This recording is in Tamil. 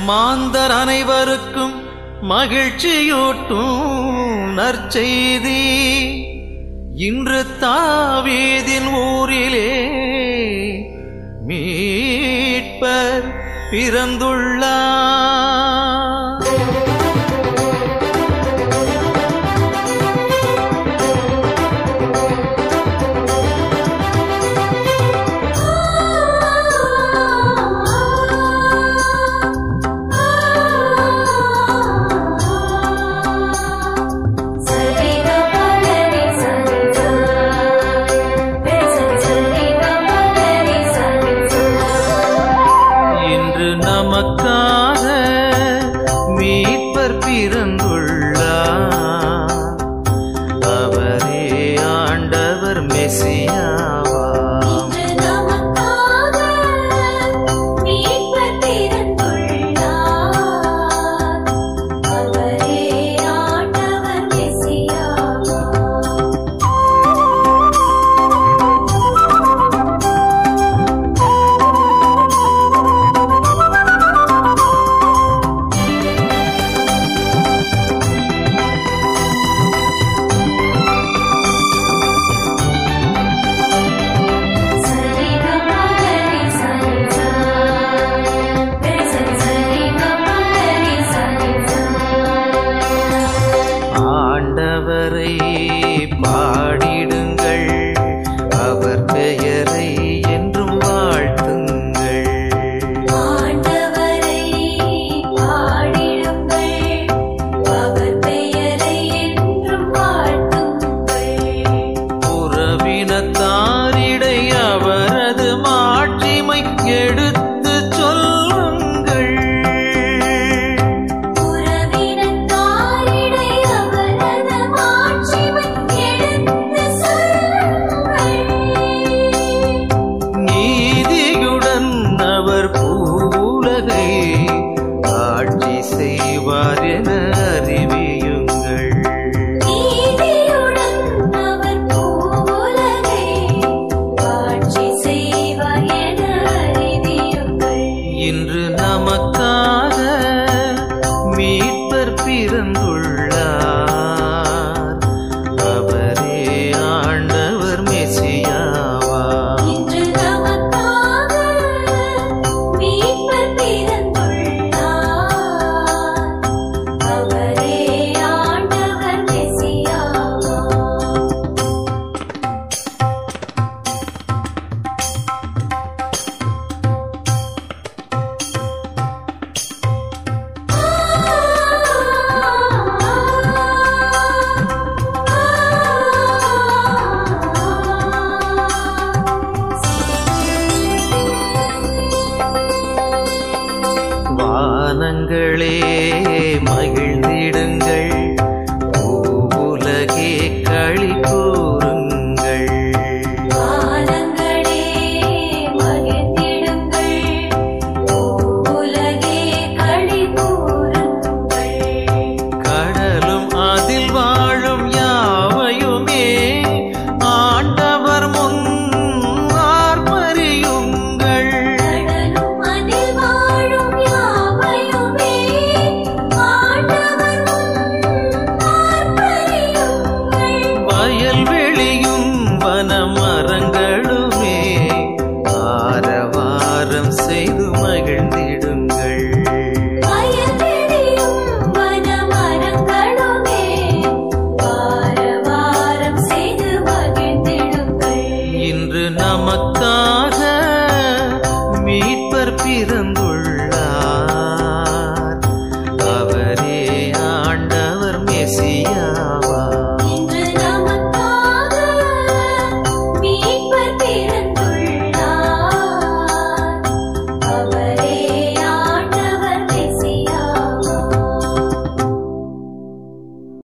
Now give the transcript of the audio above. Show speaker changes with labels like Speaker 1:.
Speaker 1: மாந்தர் அனைவருக்கும் மகிழ்ச்சியூட்டும் நற்செய்தி இன்று தாவீதின் ஊரிலே மீட்பர் பிறந்துள்ளார் இன்று நமக்காக மீட்பர் பிறந்துள்ளார் அவரே ஆண்டவர் மெசியாவாம் ஆண்டவரை பாடிடுங்கள் அவர் பெயரை என்றும் வாழ்த்துங்கள்
Speaker 2: ஆண்டவரை பாடிடுங்கள் அவர் பெயரை என்றும் வாழ்த்துங்கள்
Speaker 1: உறவினத்தாரிடை அவரது மாட்சிமை எடுத்து சொல்லுங்கள்
Speaker 2: உறவினத்தாரிடை அவரது மாட்சிமை எடுத்து சொல்லுங்கள்
Speaker 1: நீதியுடன் அவர் பூலகை ஆட்சி செய்வார் என அறிவியுங்கள்
Speaker 2: நீதியுடன் அவர் பூவுலகை ஆட்சி செய்வார் என அறிவியுங்கள்
Speaker 1: இன்று நமக்காக மீட்பர் பிறந்துள்ளார் அவரே ஆண்டவர் மெசியாவார்
Speaker 2: இன்று நமக்காக மீட்பர் பிறந்துள்ளார் அவரே ஆண்டவர் மெசியாவார்
Speaker 1: வானங்களே